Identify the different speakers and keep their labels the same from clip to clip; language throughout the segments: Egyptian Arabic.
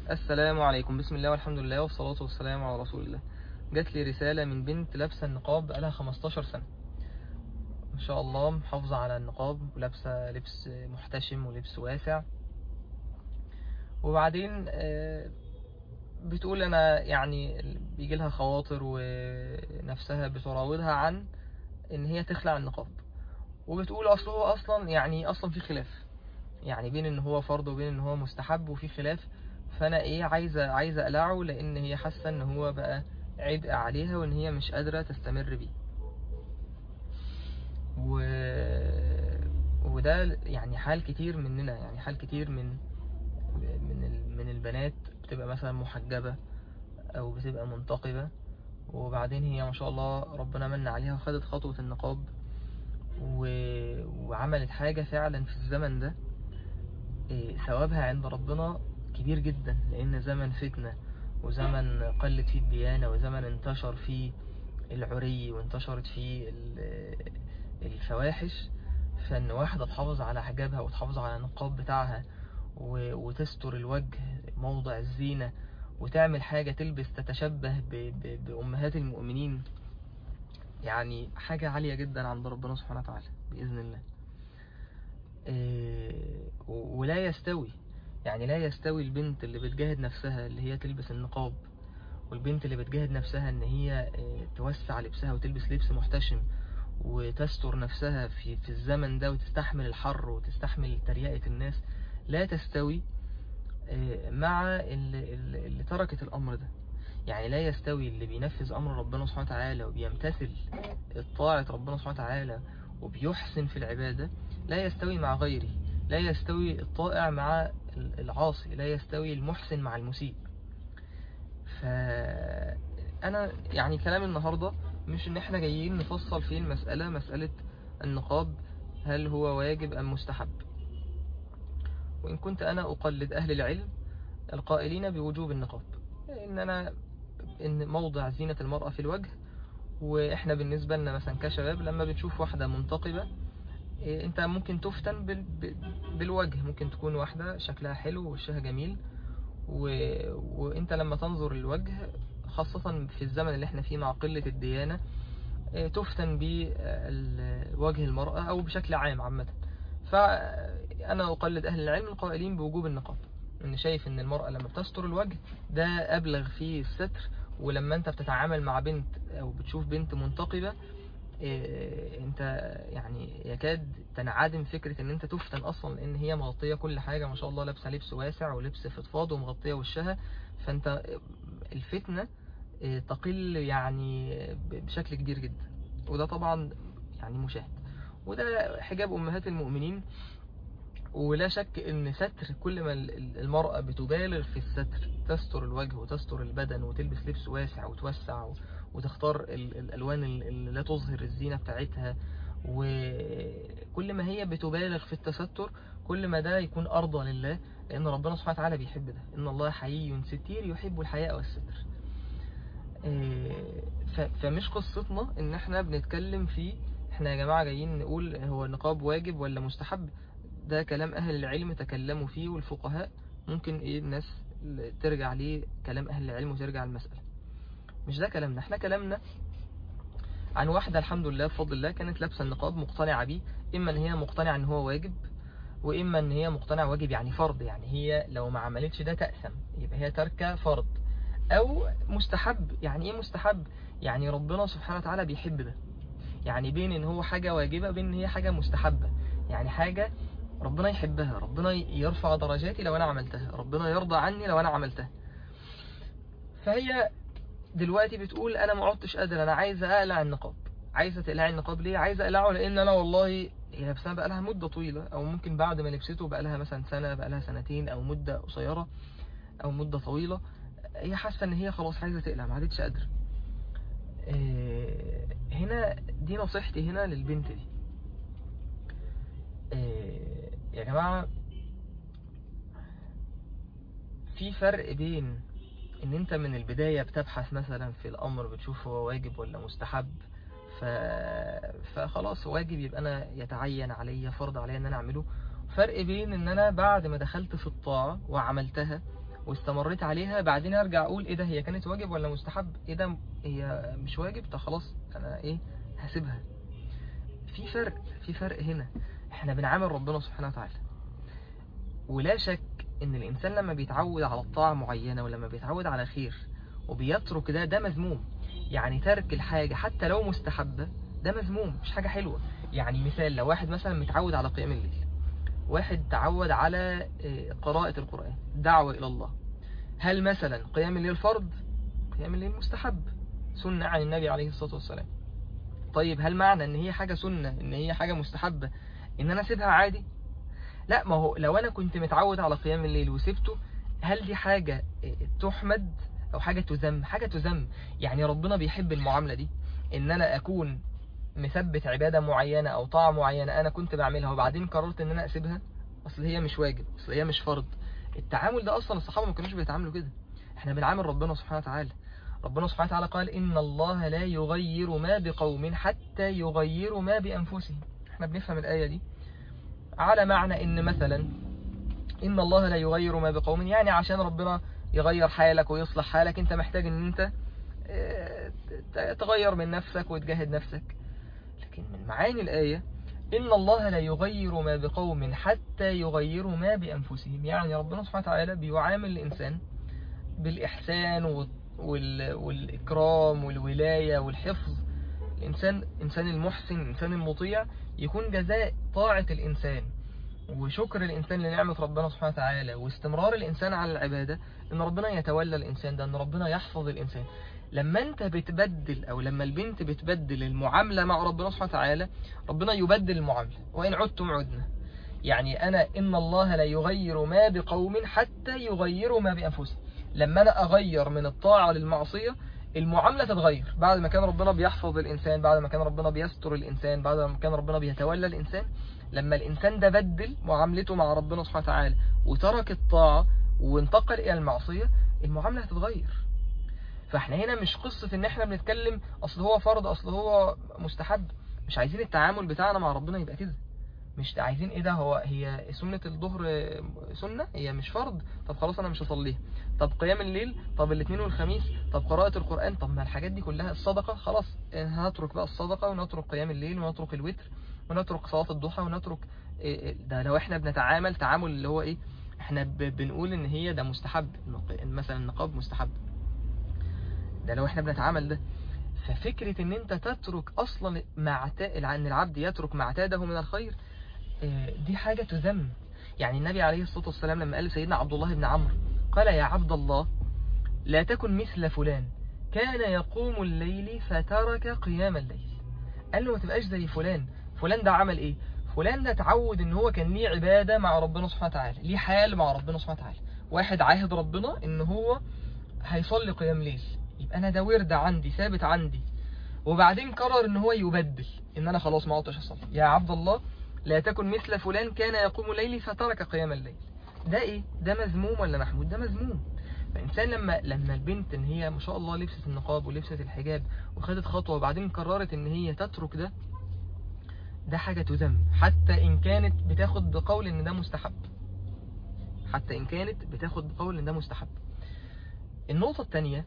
Speaker 1: السلام عليكم بسم الله والحمد لله والصلاة والسلام على رسول الله جات لي رسالة من بنت لابسة النقاب بقالها 15 سنة ما شاء الله محافظة على النقاب ولابسة لبس محتشم ولبس واسع وبعدين آه، بتقول انا يعني بيجي لها خواطر ونفسها بتراودها عن ان هي تخلع النقاب وبتقول اصل هو اصلا يعني اصلا في خلاف يعني بين ان هو فرض وبين ان هو مستحب وفي خلاف فانا ايه عايزه عايزه اقلعه لان هي حاسه ان هو بقى عبء عليها وان هي مش قادره تستمر بيه و... وده يعني حال كتير مننا يعني حال كتير من من ال... من البنات بتبقى مثلا محجبه او بتبقى منتقبه وبعدين هي ما شاء الله ربنا من عليها وخدت خطوه النقاب و... وعملت حاجه فعلا في الزمن ده إيه، ثوابها عند ربنا كبير جدا لأن زمن فتنة وزمن قلت فيه الديانة وزمن انتشر فيه العري وانتشرت فيه ال- الفواحش فإن واحدة تحافظ على حجابها وتحافظ على النقاب بتاعها و- وتستر الوجه موضع الزينة وتعمل حاجة تلبس تتشبه ب- ب- بأمهات المؤمنين يعني حاجة عالية جدا عند ربنا سبحانه وتعالى بإذن الله إيه، و- ولا يستوي يعني لا يستوي البنت اللي بتجاهد نفسها اللي هي تلبس النقاب والبنت اللي بتجاهد نفسها ان هي إيه، توسع لبسها وتلبس لبس محتشم وتستر نفسها في في الزمن ده وتستحمل الحر وتستحمل تريقة الناس لا تستوي إيه، مع اللي, اللي اللي تركت الامر ده يعني لا يستوي اللي بينفذ امر ربنا سبحانه وتعالى وبيمتثل طاعة ربنا سبحانه وتعالى وبيحسن في العبادة لا يستوي مع غيره لا يستوي الطائع مع العاصي لا يستوي المحسن مع المسيء فأنا يعني كلام النهاردة مش ان احنا جايين نفصل في المسألة مسألة النقاب هل هو واجب أم مستحب وإن كنت أنا أقلد أهل العلم القائلين بوجوب النقاب إن أنا إن موضع زينة المرأة في الوجه وإحنا بالنسبة لنا مثلا كشباب لما بنشوف واحدة منتقبة إيه، انت ممكن تفتن بال... ب- بالوجه ممكن تكون واحدة شكلها حلو ووشها جميل و... وانت لما تنظر للوجه خاصة في الزمن اللي احنا فيه مع قلة الديانة إيه، تفتن بوجه المرأة او بشكل عام عامة فانا اقلد اهل العلم القائلين بوجوب النقاب ان شايف ان المرأة لما بتستر الوجه ده ابلغ في الستر ولما انت بتتعامل مع بنت او بتشوف بنت منتقبة إيه، انت يعني يكاد تنعدم فكرة ان انت تفتن اصلا لان هي مغطية كل حاجة ما شاء الله لابسة لبس واسع ولبس فضفاض ومغطية وشها فانت الفتنة إيه، تقل يعني بشكل كبير جدا وده طبعا يعني مشاهد وده حجاب امهات المؤمنين ولا شك ان ستر كل ما ال- المرأة بتبالغ في الستر تستر الوجه وتستر البدن وتلبس لبس واسع وتوسع و- وتختار ال- الالوان ال- اللي لا تظهر الزينة بتاعتها وكل ما هي بتبالغ في التستر كل ما ده يكون ارضى لله لان ربنا سبحانه وتعالى بيحب ده ان الله حيي ستير يحب الحياء والستر إيه، ف- فمش قصتنا ان احنا بنتكلم في احنا يا جماعة جايين نقول هو النقاب واجب ولا مستحب ده كلام أهل العلم تكلموا فيه والفقهاء ممكن إيه الناس ترجع ليه كلام أهل العلم وترجع المسألة مش ده كلامنا احنا كلامنا عن واحدة الحمد لله بفضل الله كانت لابسة النقاب مقتنعة بيه إما إن هي مقتنعة إن هو واجب وإما إن هي مقتنعة واجب يعني فرض يعني هي لو ما عملتش ده تأثم يبقى هي تركة فرض أو مستحب يعني إيه مستحب يعني ربنا سبحانه وتعالى بيحب ده يعني بين إن هو حاجة واجبة بين إن هي حاجة مستحبة يعني حاجة ربنا يحبها ربنا يرفع درجاتي لو انا عملتها ربنا يرضى عني لو انا عملتها فهي دلوقتي بتقول انا ما عدتش قادر انا عايزه اقلع النقاب عايزه تقلعي النقاب ليه عايزه اقلعه لان انا والله هي لابسها بقى لها مده طويله او ممكن بعد ما لبسته بقى لها مثلا سنه بقى لها سنتين او مده قصيره او مده طويله هي حاسه ان هي خلاص عايزه تقلع ما عادتش قادره إيه، هنا دي نصيحتي هنا للبنت دي إيه، يا جماعة في فرق بين ان انت من البداية بتبحث مثلا في الامر بتشوف هو واجب ولا مستحب ف... فخلاص واجب يبقى انا يتعين عليا فرض عليا ان انا اعمله فرق بين ان انا بعد ما دخلت في الطاعة وعملتها واستمريت عليها بعدين ارجع اقول ايه ده هي كانت واجب ولا مستحب ايه ده هي مش واجب طب خلاص انا ايه هسيبها في فرق في فرق هنا احنا بنعامل ربنا سبحانه وتعالى ولا شك ان الانسان لما بيتعود على الطاعة معينة ولما بيتعود على خير وبيترك ده ده مذموم يعني ترك الحاجة حتى لو مستحبة ده مذموم مش حاجة حلوة يعني مثال لو واحد مثلا متعود على قيام الليل واحد تعود على آه، قراءة القرآن دعوة إلى الله هل مثلا قيام الليل فرض قيام الليل مستحب سنة عن النبي عليه الصلاة والسلام طيب هل معنى ان هي حاجة سنة ان هي حاجة مستحبة ان انا اسيبها عادي لا ما هو لو انا كنت متعود على قيام الليل وسبته هل دي حاجة آه، تحمد او حاجة تذم حاجة تذم يعني ربنا بيحب المعاملة دي ان انا اكون مثبت عبادة معينة او طاعة معينة انا كنت بعملها وبعدين قررت ان انا اسيبها اصل هي مش واجب اصل هي مش فرض التعامل ده اصلا الصحابة ما كانوش بيتعاملوا كده احنا بنعامل ربنا سبحانه وتعالى ربنا سبحانه وتعالى قال ان الله لا يغير ما بقوم حتى يغيروا ما بانفسهم احنا بنفهم الاية دي على معنى ان مثلا ان الله لا يغير ما بقوم يعني عشان ربنا يغير حالك ويصلح حالك انت محتاج ان انت اه، ت- تغير من نفسك وتجاهد نفسك لكن من معاني الآية إن الله لا يغير ما بقوم حتى يغيروا ما بأنفسهم يعني ربنا سبحانه وتعالى بيعامل الإنسان بالإحسان وال- وال- والإكرام والولاية والحفظ الإنسان إنسان المحسن الإنسان المطيع يكون جزاء طاعة الإنسان وشكر الإنسان لنعمة ربنا سبحانه وتعالى واستمرار الإنسان على العبادة إن ربنا يتولى الإنسان ده إن ربنا يحفظ الإنسان لما أنت بتبدل أو لما البنت بتبدل المعاملة مع ربنا سبحانه وتعالى ربنا يبدل المعاملة وإن عدتم عدنا يعني أنا إن الله لا يغير ما بقوم حتى يغيروا ما بأنفسهم لما أنا أغير من الطاعة للمعصية المعاملة تتغير بعد ما كان ربنا بيحفظ الإنسان بعد ما كان ربنا بيستر الإنسان بعد ما كان ربنا بيتولى الإنسان لما الإنسان ده بدل معاملته مع ربنا سبحانه وتعالى وترك الطاعة وانتقل إلى المعصية المعاملة هتتغير فاحنا هنا مش قصة ان احنا بنتكلم اصل هو فرض اصل هو مستحب مش عايزين التعامل بتاعنا مع ربنا يبقى كده مش عايزين ايه ده هو هي سنة الظهر سنة هي مش فرض طب خلاص انا مش هصليها طب قيام الليل طب الاثنين والخميس طب قراءة القرآن طب ما الحاجات دي كلها الصدقة خلاص هنترك بقى الصدقة ونترك قيام الليل ونترك الوتر ونترك صلاة الضحى ونترك إيه ده لو احنا بنتعامل تعامل اللي هو ايه احنا ب- بنقول ان هي ده مستحب النق- مثلا النقاب مستحب ده لو احنا بنتعامل ده ففكرة ان انت تترك اصلا معتا... ان العبد يترك ما اعتاده من الخير آه، دي حاجة تذم يعني النبي عليه الصلاة والسلام لما قال لسيدنا عبد الله بن عمرو قال يا عبد الله لا تكن مثل فلان كان يقوم الليل فترك قيام الليل قال له ما تبقاش زي فلان فلان ده عمل ايه فلان ده تعود ان هو كان ليه عبادة مع ربنا سبحانه وتعالى ليه حال مع ربنا سبحانه وتعالى واحد عاهد ربنا ان هو هيصلي قيام ليل يبقى انا ده ورد عندي ثابت عندي وبعدين قرر ان هو يبدل ان انا خلاص ما عدتش اصلي يا عبد الله لا تكن مثل فلان كان يقوم الليل فترك قيام الليل ده ايه ده مذموم ولا محمود ده مذموم فالانسان لما لما البنت ان هي ما شاء الله لبست النقاب ولبست الحجاب وخدت خطوه وبعدين قررت ان هي تترك ده ده حاجه تذم حتى ان كانت بتاخد بقول ان ده مستحب حتى ان كانت بتاخد بقول ان ده مستحب النقطه الثانيه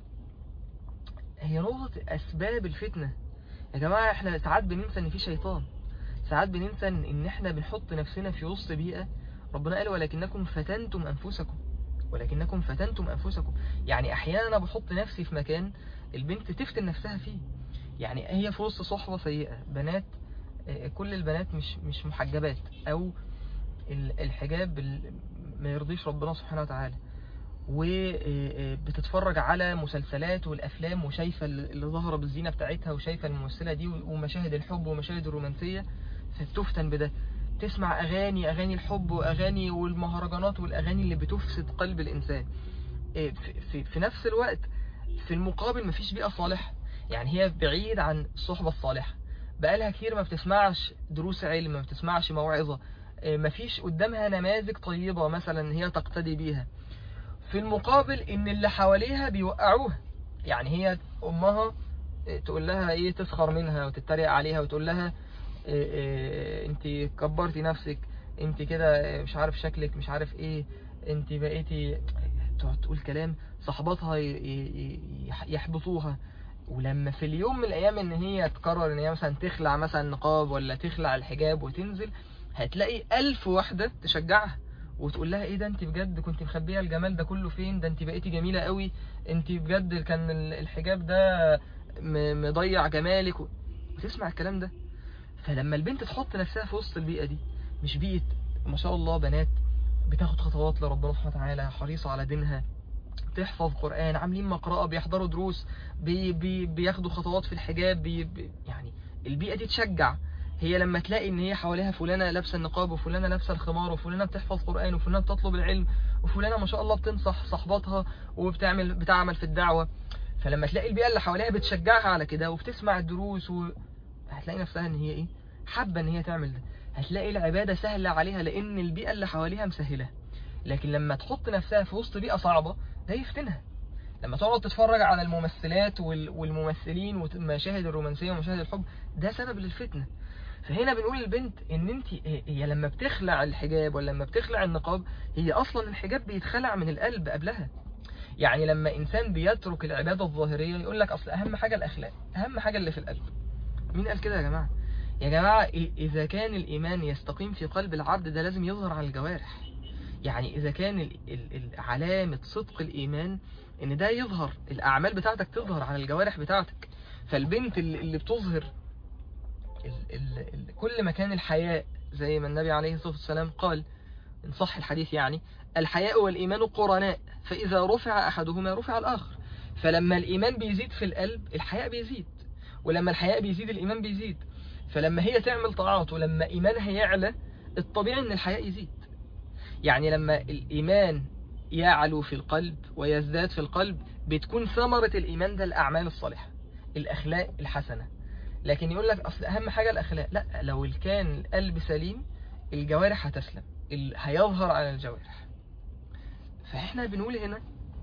Speaker 1: هي نقطة أسباب الفتنة يا جماعة احنا ساعات بننسى ان في شيطان ساعات بننسى ان إن احنا بنحط نفسنا في وسط بيئة ربنا قال ولكنكم فتنتم أنفسكم ولكنكم فتنتم أنفسكم يعني أحيانا أنا بحط نفسي في مكان البنت تفتن نفسها فيه يعني هي في وسط صحبة سيئة بنات آه، كل البنات مش مش محجبات أو ال- الحجاب ال- ما يرضيش ربنا سبحانه وتعالى وبتتفرج على مسلسلات والافلام وشايفه اللي ظاهره بالزينه بتاعتها وشايفه الممثله دي ومشاهد الحب ومشاهد الرومانسيه فتفتن بده تسمع اغاني اغاني الحب واغاني والمهرجانات والاغاني اللي بتفسد قلب الانسان إيه، في, في, في نفس الوقت في المقابل مفيش بيئه صالحه يعني هي بعيد عن الصحبه الصالحه بقالها كتير ما بتسمعش دروس علم ما بتسمعش موعظه إيه، مفيش قدامها نماذج طيبه مثلا هي تقتدي بيها في المقابل ان اللي حواليها بيوقعوها يعني هي امها تقول لها ايه تسخر منها وتتريق عليها وتقول لها إيه إيه انت كبرتي نفسك انت كده مش عارف شكلك مش عارف ايه انت بقيتي تقعد تقول كلام صحباتها ي- ي- ي- يحبطوها ولما في اليوم من الايام ان هي تقرر ان هي مثلا تخلع مثلا النقاب ولا تخلع الحجاب وتنزل هتلاقي ألف واحدة تشجعها وتقول لها ايه ده انت بجد كنت مخبيه الجمال ده كله فين ده انت بقيتي جميلة قوي انت بجد كان ال- الحجاب ده م- مضيع جمالك و... وتسمع الكلام ده فلما البنت تحط نفسها في وسط البيئة دي مش بيئة ما شاء الله بنات بتاخد خطوات لربنا سبحانه وتعالى حريصة على دينها تحفظ قرآن عاملين مقرأة بيحضروا دروس بي بي بياخدوا خطوات في الحجاب بي بي يعني البيئة دي تشجع هي لما تلاقي ان هي حواليها فلانة لابسة النقاب وفلانة لابسة الخمار وفلانة بتحفظ قرآن وفلانة بتطلب العلم وفلانة ما شاء الله بتنصح صحباتها وبتعمل بتعمل في الدعوة فلما تلاقي البيئة اللي حواليها بتشجعها على كده وبتسمع الدروس و... هتلاقي نفسها ان هي ايه حابة ان هي تعمل ده هتلاقي العبادة سهلة عليها لان البيئة اللي حواليها مسهلة لكن لما تحط نفسها في وسط بيئة صعبة ده يفتنها لما تقعد تتفرج على الممثلات وال- والممثلين والمشاهد الرومانسية ومشاهد الحب ده سبب للفتنة فهنا بنقول للبنت ان انت هي لما بتخلع الحجاب ولا لما بتخلع النقاب هي اصلا الحجاب بيتخلع من القلب قبلها يعني لما انسان بيترك العبادة الظاهرية يقول لك اصل اهم حاجة الاخلاق اهم حاجة اللي في القلب مين قال كده يا جماعة يا جماعة إ- اذا كان الايمان يستقيم في قلب العبد ده لازم يظهر على الجوارح يعني إذا كان ال- ال- ال- علامة صدق الإيمان إن ده يظهر الأعمال بتاعتك تظهر على الجوارح بتاعتك فالبنت اللي اللي بتظهر ال ال ال كل ما كان الحياء زي ما النبي عليه الصلاة والسلام قال إن صح الحديث يعني الحياء والإيمان قرناء فإذا رفع أحدهما رفع الآخر فلما الإيمان بيزيد في القلب الحياء بيزيد ولما الحياء بيزيد الإيمان بيزيد فلما هي تعمل طاعات ولما إيمانها يعلى الطبيعي إن الحياء يزيد يعني لما الإيمان يعلو في القلب ويزداد في القلب بتكون ثمرة الإيمان ده الأعمال الصالحة الأخلاق الحسنة لكن يقول لك أصل أهم حاجة الأخلاق لا لو كان القلب سليم الجوارح هتسلم ال- هيظهر على الجوارح فإحنا بنقول هنا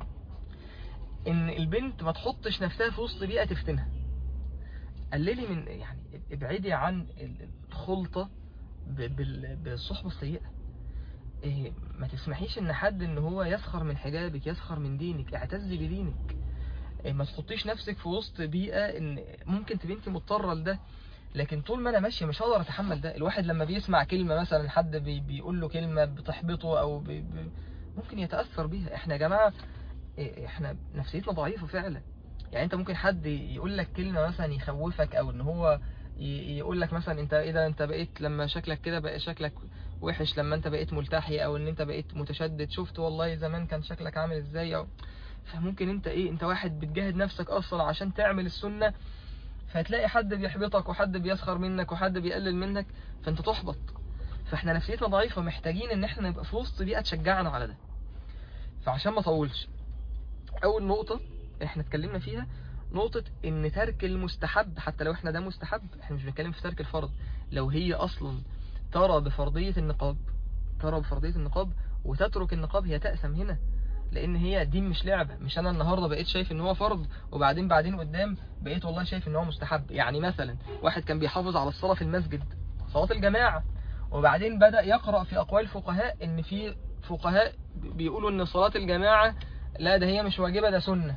Speaker 1: إن البنت ما تحطش نفسها في وسط بيئة تفتنها قللي من يعني ابعدي عن ال- الخلطة ب- بال- بالصحبة السيئة إيه ما تسمحيش ان حد ان هو يسخر من حجابك يسخر من دينك اعتزي بدينك إيه ما تحطيش نفسك في وسط بيئة ان ممكن تبقي انت مضطرة لده لكن طول ما انا ماشية مش هقدر اتحمل ده الواحد لما بيسمع كلمة مثلا حد بي بيقول له كلمة بتحبطه او بي بي ممكن يتأثر بيها احنا يا جماعة إيه احنا نفسيتنا ضعيفة فعلا يعني انت ممكن حد يقول لك كلمة مثلا يخوفك او ان هو ي- يقول لك مثلا انت ايه ده انت بقيت لما شكلك كده بقى شكلك وحش لما انت بقيت ملتحي او ان انت بقيت متشدد شفت والله زمان كان شكلك عامل ازاي او فممكن انت ايه انت واحد بتجاهد نفسك اصلا عشان تعمل السنة فهتلاقي حد بيحبطك وحد بيسخر منك وحد بيقلل منك فانت تحبط فاحنا نفسيتنا ضعيفة محتاجين ان احنا نبقى في وسط بيئة تشجعنا على ده فعشان ما اطولش اول نقطة احنا اتكلمنا فيها نقطة ان ترك المستحب حتى لو احنا ده مستحب احنا مش بنتكلم في ترك الفرض لو هي اصلا ترى بفرضية النقاب ترى بفرضية النقاب وتترك النقاب هي تأثم هنا لان هي دين مش لعبة مش انا النهاردة بقيت شايف ان هو فرض وبعدين بعدين قدام بقيت والله شايف ان هو مستحب يعني مثلا واحد كان بيحافظ على الصلاة في المسجد صلاة الجماعة وبعدين بدأ يقرأ في اقوال فقهاء ان في فقهاء بيقولوا ان صلاة الجماعة لا ده هي مش واجبة ده سنة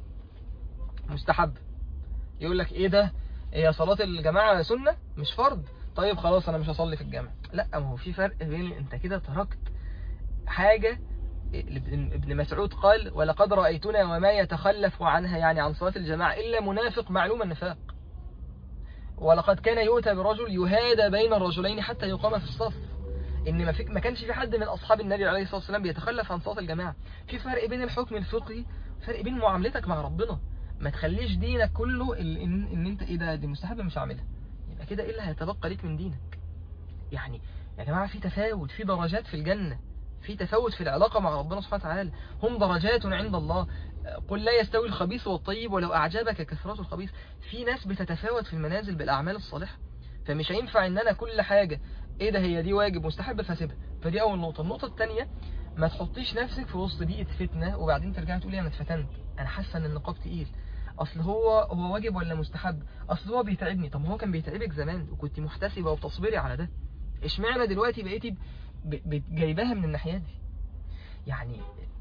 Speaker 1: مستحب يقول لك ايه ده هي صلاة الجماعة سنة مش فرض طيب خلاص انا مش هصلي في الجامع لا ما هو في فرق بين انت كده تركت حاجة ابن ابن مسعود قال ولقد رأيتنا وما يتخلف عنها يعني عن صلاة الجماعة إلا منافق معلوم النفاق ولقد كان يؤتى برجل يهادى بين الرجلين حتى يقام في الصف ان ما, في ما كانش في حد من اصحاب النبي عليه الصلاه والسلام بيتخلف عن صلاه الجماعه في فرق بين الحكم الفقهي فرق بين معاملتك مع ربنا ما تخليش دينك كله ال- ان, إن انت ايه ده دي مستحبه مش هعملها يبقى كده ايه اللي هيتبقى ليك من دينك يعني يا جماعه في تفاوت في درجات في الجنه في تفاوت في العلاقه مع ربنا سبحانه وتعالى هم درجات عند الله قل لا يستوي الخبيث والطيب ولو اعجبك كثره الخبيث في ناس بتتفاوت في المنازل بالاعمال الصالحه فمش هينفع ان انا كل حاجه ايه ده هي دي واجب مستحب فاسيبها فدي اول نقطه النقطه الثانيه ما تحطيش نفسك في وسط بيئه فتنه وبعدين ترجعي تقولي انا اتفتنت انا حاسه ان النقاب تقيل اصل هو هو واجب ولا مستحب اصل هو بيتعبني طب ما هو كان بيتعبك زمان وكنت محتسبه وبتصبري على ده اشمعنى دلوقتي بقيتي ب- ب- جايباها من الناحيه دي يعني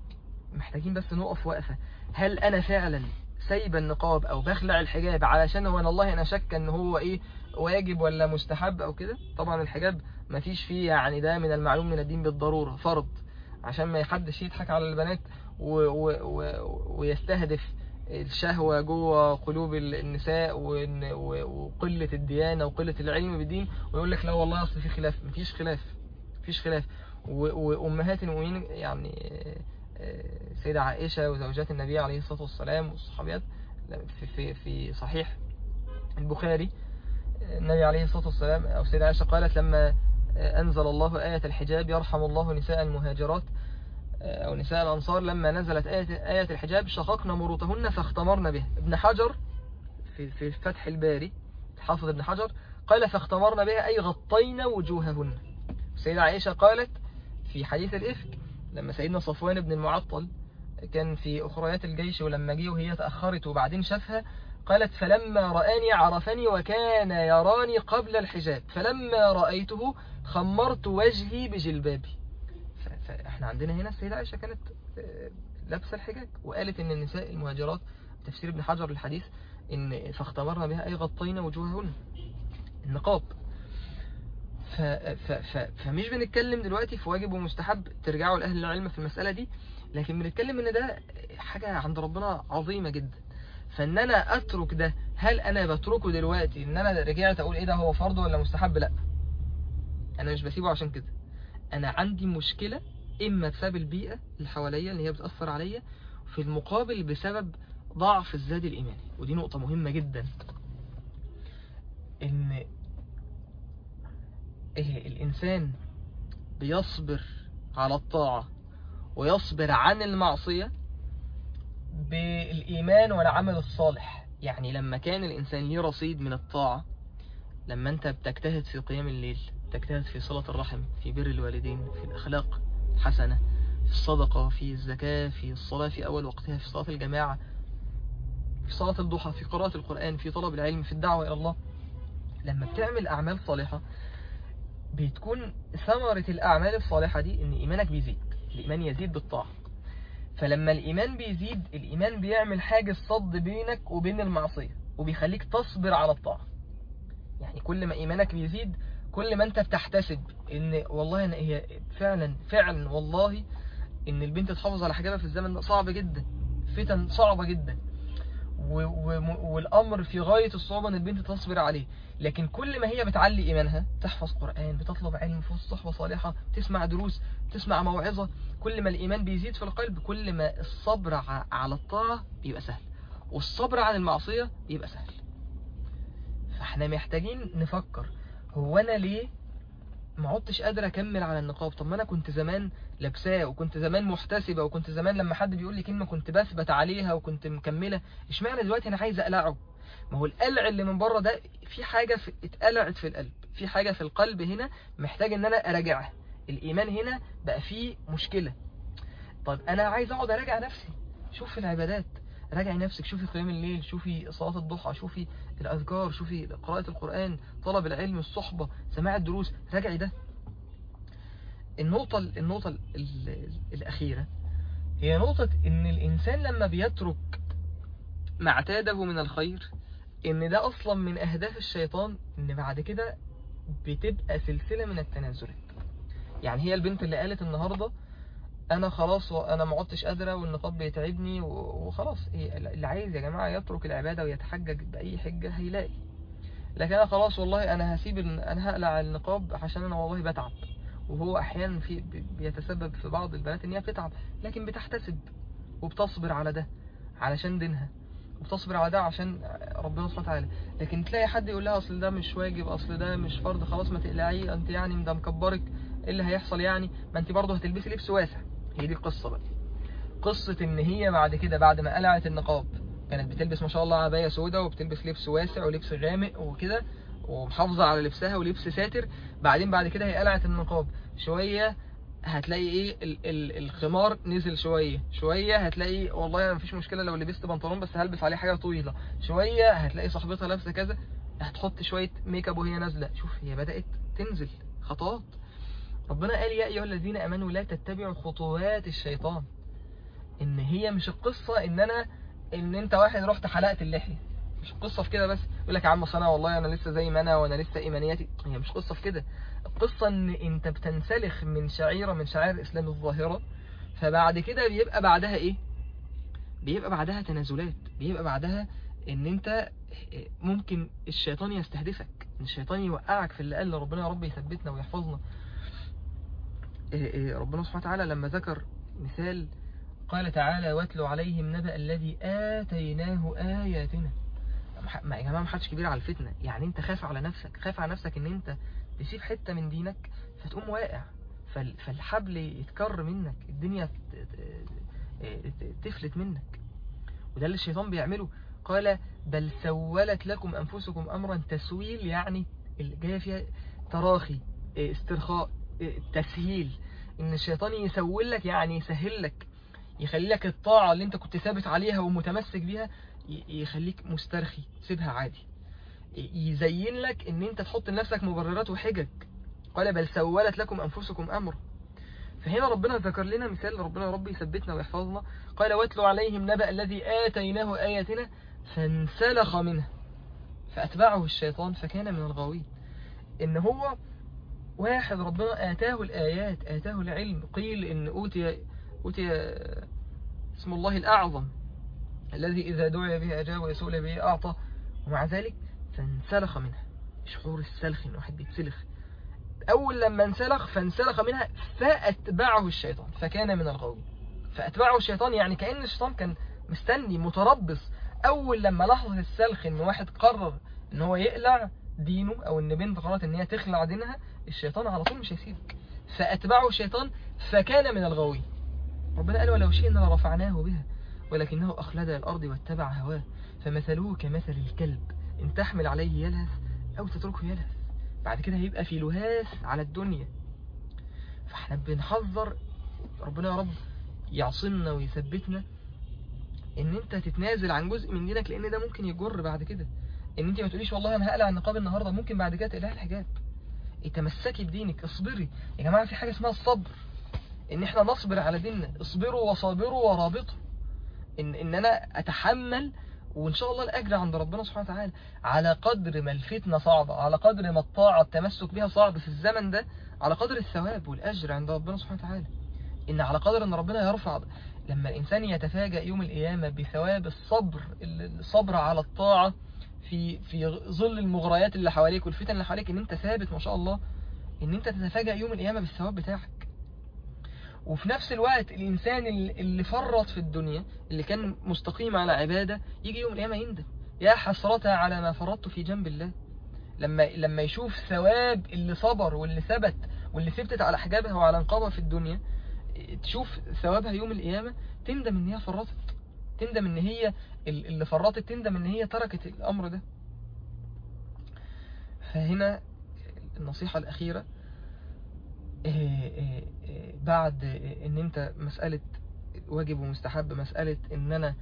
Speaker 1: محتاجين بس نقف وقفة هل انا فعلا سايب النقاب او بخلع الحجاب علشان هو أنا والله انا شك ان هو ايه واجب ولا مستحب او كده طبعا الحجاب ما فيش فيه يعني ده من المعلوم من الدين بالضرورة فرض عشان ما حدش يضحك على البنات و و و ويستهدف الشهوة جوه قلوب النساء وإن- و- وقلة الديانة وقلة العلم بالدين ويقول لك لا والله أصل في خلاف مفيش خلاف مفيش خلاف و- وأمهات المؤمنين يعني آه، سيدة عائشة وزوجات النبي عليه الصلاة والسلام والصحابيات في, في, في صحيح البخاري النبي عليه الصلاة والسلام أو سيدة عائشة قالت لما أنزل الله آية الحجاب يرحم الله نساء المهاجرات أو نساء الأنصار لما نزلت آية, آية الحجاب شققنا مروطهن فاختمرن به ابن حجر في, في فتح الباري حافظ ابن حجر قال فاختمرن بها أي غطينا وجوههن السيدة عائشة قالت في حديث الإفك لما سيدنا صفوان بن المعطل كان في أخريات الجيش ولما جه وهي تأخرت وبعدين شافها قالت فلما رآني عرفني وكان يراني قبل الحجاب فلما رأيته خمرت وجهي بجلبابي ف- فاحنا عندنا هنا السيدة عائشة كانت آه، لابسة الحجاب وقالت ان النساء المهاجرات تفسير ابن حجر للحديث ان فاختمرنا بها اي غطينا وجوههن النقاب ف... ف... ف... فمش بنتكلم دلوقتي في واجب ومستحب ترجعوا لأهل العلم في المسألة دي لكن بنتكلم ان ده حاجة عند ربنا عظيمة جدا فان انا اترك ده هل انا بتركه دلوقتي ان انا رجعت اقول ايه ده هو فرض ولا مستحب لا انا مش بسيبه عشان كده انا عندي مشكلة اما بسبب البيئة اللي حواليا اللي هي بتأثر عليا في المقابل بسبب ضعف الزاد الايماني ودي نقطة مهمة جدا ان إيه الإنسان بيصبر على الطاعة ويصبر عن المعصية بالإيمان والعمل الصالح يعني لما كان الإنسان ليه رصيد من الطاعة لما أنت بتجتهد في قيام الليل تجتهد في صلة الرحم في بر الوالدين في الأخلاق الحسنة في الصدقة في الزكاة في الصلاة في أول وقتها في صلاة الجماعة في صلاة الضحى في قراءة القرآن في طلب العلم في الدعوة إلى الله لما بتعمل أعمال صالحة بتكون ثمرة الأعمال الصالحة دي إن إيمانك بيزيد الإيمان يزيد بالطاعة فلما الإيمان بيزيد الإيمان بيعمل حاجة صد بينك وبين المعصية وبيخليك تصبر على الطاعة يعني كل ما إيمانك بيزيد كل ما أنت بتحتسب إن والله أنا هي فعلا فعلا والله إن البنت تحافظ على حجابها في الزمن ده صعب جدا فتن صعبة جدا و- و- والأمر في غاية الصعوبة إن البنت تصبر عليه لكن كل ما هي بتعلي إيمانها تحفظ قرآن بتطلب علم في وسط صحبة صالحة تسمع دروس تسمع موعظة كل ما الإيمان بيزيد في القلب كل ما الصبر ع- على الطاعة بيبقى سهل والصبر عن المعصية بيبقى سهل فاحنا محتاجين نفكر هو أنا ليه ما عدتش قادر أكمل على النقاب طب ما أنا كنت زمان لابساه وكنت زمان محتسبة وكنت زمان لما حد بيقول لي كلمة كنت بثبت عليها وكنت مكملة اشمعنى دلوقتي أنا عايز أقلعه ما هو القلع اللي من بره ده في حاجة في اتقلعت في القلب في حاجة في القلب هنا محتاج ان انا اراجعها الايمان هنا بقى فيه مشكلة طب انا عايز اقعد اراجع نفسي شوف العبادات راجعي نفسك شوفي قيام الليل شوفي صلاة الضحى شوفي الأذكار شوفي قراءة القرآن طلب العلم الصحبة سماع الدروس راجعي ده النقطة النقطة ال- ال- الأخيرة هي نقطة إن الإنسان لما بيترك ما اعتاده من الخير إن ده أصلا من أهداف الشيطان إن بعد كده بتبقى سلسلة من التنازلات يعني هي البنت اللي قالت النهاردة أنا خلاص أنا ما عدتش قادرة والنقاب بيتعبني و- وخلاص هي اللي عايز يا جماعة يترك العبادة ويتحجج بأي حجة هيلاقي لكن أنا خلاص والله أنا هسيب ال- أنا هقلع النقاب عشان أنا والله بتعب وهو أحيانا في بي- بيتسبب في بعض البنات إن هي بتتعب لكن بتحتسب وبتصبر على ده علشان دينها وبتصبر على ده عشان ربنا سبحانه وتعالى لكن تلاقي حد يقول لها اصل ده مش واجب اصل ده مش فرض خلاص ما تقلعيه انت يعني ده مكبرك ايه اللي هيحصل يعني ما انت برضه هتلبسي لبس واسع هي دي القصه بقى قصه ان هي بعد كده بعد ما قلعت النقاب كانت بتلبس ما شاء الله عبايه سوداء وبتلبس لبس واسع ولبس غامق وكده ومحافظه على لبسها ولبس ساتر بعدين بعد كده هي قلعت النقاب شويه هتلاقي ايه ال ال الخمار نزل شويه شويه هتلاقي والله انا مفيش مشكله لو لبست بنطلون بس هلبس عليه حاجه طويله شويه هتلاقي صاحبتها لابسه كذا هتحط شويه ميك اب وهي نازله شوف هي بدات تنزل خطوات ربنا قال يا ايها الذين امنوا لا تتبعوا خطوات الشيطان ان هي مش القصة ان انا ان انت واحد رحت حلقت اللحية مش القصة في كده بس يقول لك يا عم أصل انا والله انا لسه زي ما انا وانا لسه ايمانياتي هي مش قصة في كده القصة ان انت بتنسلخ من شعيرة من شعائر الاسلام الظاهرة فبعد كده بيبقى بعدها ايه بيبقى بعدها تنازلات بيبقى بعدها ان انت ممكن الشيطان يستهدفك ان الشيطان يوقعك في اللي قال ربنا يا رب يثبتنا ويحفظنا ربنا سبحانه وتعالى لما ذكر مثال قال تعالى واتلو عليهم نبأ الذي آتيناه آياتنا ما يا جماعة محدش كبير على الفتنة يعني انت خاف على نفسك خاف على نفسك ان انت تسيب حتة من دينك فتقوم واقع فالحبل يتكر منك الدنيا تفلت منك وده اللي الشيطان بيعمله قال بل سولت لكم أنفسكم أمرا تسويل يعني اللي جاية فيها تراخي استرخاء تسهيل ان الشيطان يسول لك يعني يسهل لك يخلي لك الطاعة اللي انت كنت ثابت عليها ومتمسك بيها يخليك مسترخي سيبها عادي يزين لك ان انت تحط لنفسك مبررات وحجج قال بل سولت لكم أنفسكم أمر فهنا ربنا ذكر لنا مثال ربنا يا رب يثبتنا ويحفظنا قال واتلو عليهم نبأ الذي آتيناه آياتنا فانسلخ منها فأتبعه الشيطان فكان من الغاوين إن هو واحد ربنا آتاه الآيات آتاه العلم قيل إن أوتي, أوتي اسم الله الأعظم الذي إذا دعي به أجاب ويسؤل به أعطى ومع ذلك فانسلخ منها شعور السلخ إن واحد بيتسلخ أول لما انسلخ فانسلخ منها فأتبعه الشيطان فكان من الغاوين فأتبعه الشيطان يعني كأن الشيطان كان مستني متربص أول لما لحظة السلخ إن واحد قرر إن هو يقلع دينه أو إن بنت قررت إن هي تخلع دينها الشيطان على طول مش هيسيبك فأتبعه الشيطان فكان من الغاوين ربنا قال ولو شئنا لرفعناه بها ولكنه أخلد الأرض واتبع هواه فمثله كمثل الكلب إن تحمل عليه يلهث أو تتركه يلهث بعد كده هيبقى في لهاث على الدنيا فاحنا بنحذر ربنا يا رب يعصمنا ويثبتنا ان انت تتنازل عن جزء من دينك لان ده ممكن يجر بعد كده ان انت ما تقوليش والله انا هقلع النقاب النهارده ممكن بعد كده تقلع الحجاب تمسكي بدينك اصبري يا جماعه في حاجه اسمها الصبر ان احنا نصبر على ديننا اصبروا وصابروا ورابطوا ان ان انا اتحمل وان شاء الله الاجر عند ربنا سبحانه وتعالى على قدر ما الفتنه صعبه على قدر ما الطاعه التمسك بها صعب في الزمن ده على قدر الثواب والاجر عند ربنا سبحانه وتعالى ان على قدر ان ربنا يرفع لما الانسان يتفاجأ يوم القيامه بثواب الصبر الصبر على الطاعه في في ظل المغريات اللي حواليك والفتن اللي حواليك ان انت ثابت ما شاء الله ان انت تتفاجأ يوم القيامه بالثواب بتاعك وفي نفس الوقت الإنسان اللي فرط في الدنيا اللي كان مستقيم على عبادة يجي يوم القيامة يندم يا حسرة على ما فرطت في جنب الله لما لما يشوف ثواب اللي صبر واللي ثبت واللي ثبتت على حجابها وعلى نقابها في الدنيا تشوف ثوابها يوم القيامة تندم ان هي فرطت تندم ان هي اللي فرطت تندم ان هي تركت الامر ده فهنا النصيحة الأخيرة بعد ان انت مسألة واجب ومستحب مسألة ان انا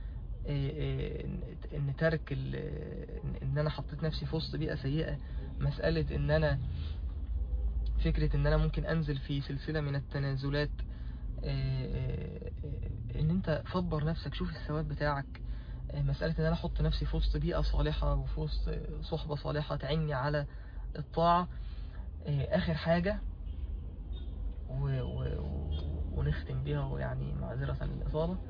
Speaker 1: ان ترك ان انا حطيت نفسي في وسط بيئة سيئة مسألة ان انا فكرة ان انا ممكن انزل في سلسلة من التنازلات ان انت صبر نفسك شوف الثواب بتاعك مسألة ان انا احط نفسي في وسط بيئة صالحة وفي وسط صحبة صالحة تعيني على الطاعة اخر حاجة و... و... ونختم بها ويعني معذرة للإطالة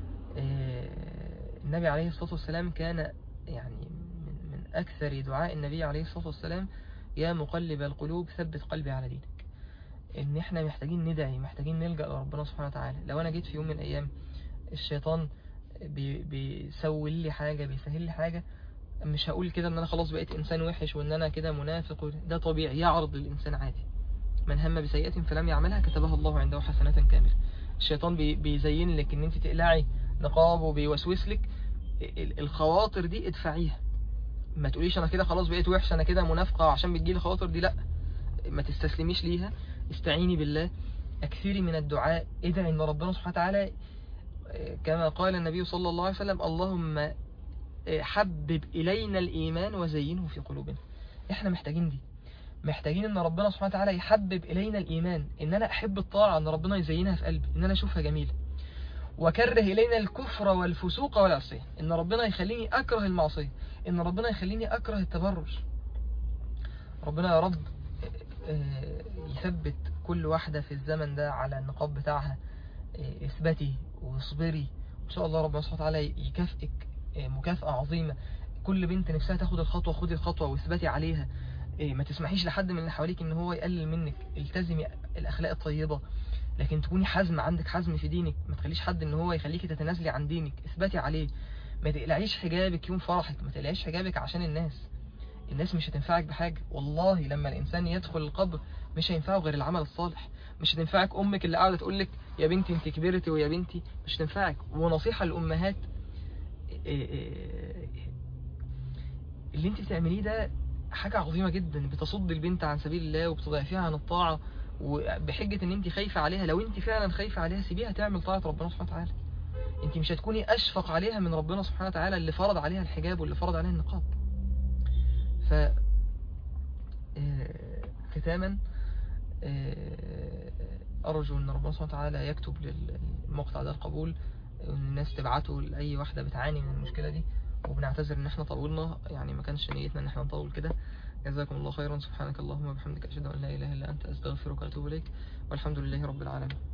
Speaker 1: النبي عليه الصلاة والسلام كان يعني من, من أكثر دعاء النبي عليه الصلاة والسلام يا مقلب القلوب ثبت قلبي على دينك إن إحنا محتاجين ندعي محتاجين نلجأ لربنا سبحانه وتعالى لو أنا جيت في يوم من الأيام الشيطان بي... بيسول لي حاجة بيسهل لي حاجة مش هقول كده ان انا خلاص بقيت انسان وحش وان انا كده منافق ده طبيعي يعرض للانسان عادي من هم بسيئة فلم يعملها كتبها الله عنده حسنة كاملة الشيطان بي بيزين لك ان انت تقلعي نقاب وبيوسوس لك الخواطر دي ادفعيها ما تقوليش انا كده خلاص بقيت وحش انا كده منافقة عشان بتجيلي خواطر دي لا ما تستسلميش ليها استعيني بالله اكثري من الدعاء ادعي ان ربنا سبحانه وتعالى كما قال النبي صلى الله عليه وسلم اللهم حبب إلينا الإيمان وزينه في قلوبنا احنا محتاجين دي محتاجين ان ربنا سبحانه وتعالى يحبب إلينا الإيمان ان انا احب الطاعة ان ربنا يزينها في قلبي ان انا اشوفها جميلة وكره إلينا الكفر والفسوق والعصيان إن ربنا يخليني أكره المعصية إن ربنا يخليني أكره التبرج ربنا يا رب آه، يثبت كل واحدة في الزمن ده على النقاب بتاعها آه، اثبتي واصبري وإن شاء الله ربنا سبحانه وتعالى يكافئك آه، مكافأة عظيمة كل بنت نفسها تاخد الخطوة خدي الخطوة واثبتي عليها إيه، ما تسمحيش لحد من اللي حواليك ان هو يقلل منك التزمي الاخلاق الطيبة لكن تكوني حزم عندك حزم في دينك ما تخليش حد ان هو يخليكي تتنازلي عن دينك اثبتي عليه ما تقلعيش حجابك يوم فرحك ما تقلعيش حجابك عشان الناس الناس مش هتنفعك بحاجة والله لما الانسان يدخل القبر مش هينفعه غير العمل الصالح مش هتنفعك امك اللي قاعده تقول لك يا بنتي انت كبرتي ويا بنتي مش هتنفعك ونصيحة للامهات إيه إيه اللي انت بتعمليه ده حاجة عظيمة جدا بتصد البنت عن سبيل الله وبتضعفيها عن الطاعة وبحجة ان انت خايفة عليها لو انت فعلا خايفة عليها سيبيها تعمل طاعة ربنا سبحانه وتعالى انت مش هتكوني اشفق عليها من ربنا سبحانه وتعالى اللي فرض عليها الحجاب واللي فرض عليها النقاب ف آه، ختاما آه، ارجو ان ربنا سبحانه وتعالى يكتب للمقطع ده القبول وان الناس تبعته لاي واحدة بتعاني من المشكلة دي وبنعتذر ان احنا طولنا يعني ما كانش نيتنا ان احنا نطول كده جزاكم الله خيرا سبحانك اللهم وبحمدك اشهد ان لا اله الا انت استغفرك واتوب اليك والحمد لله رب العالمين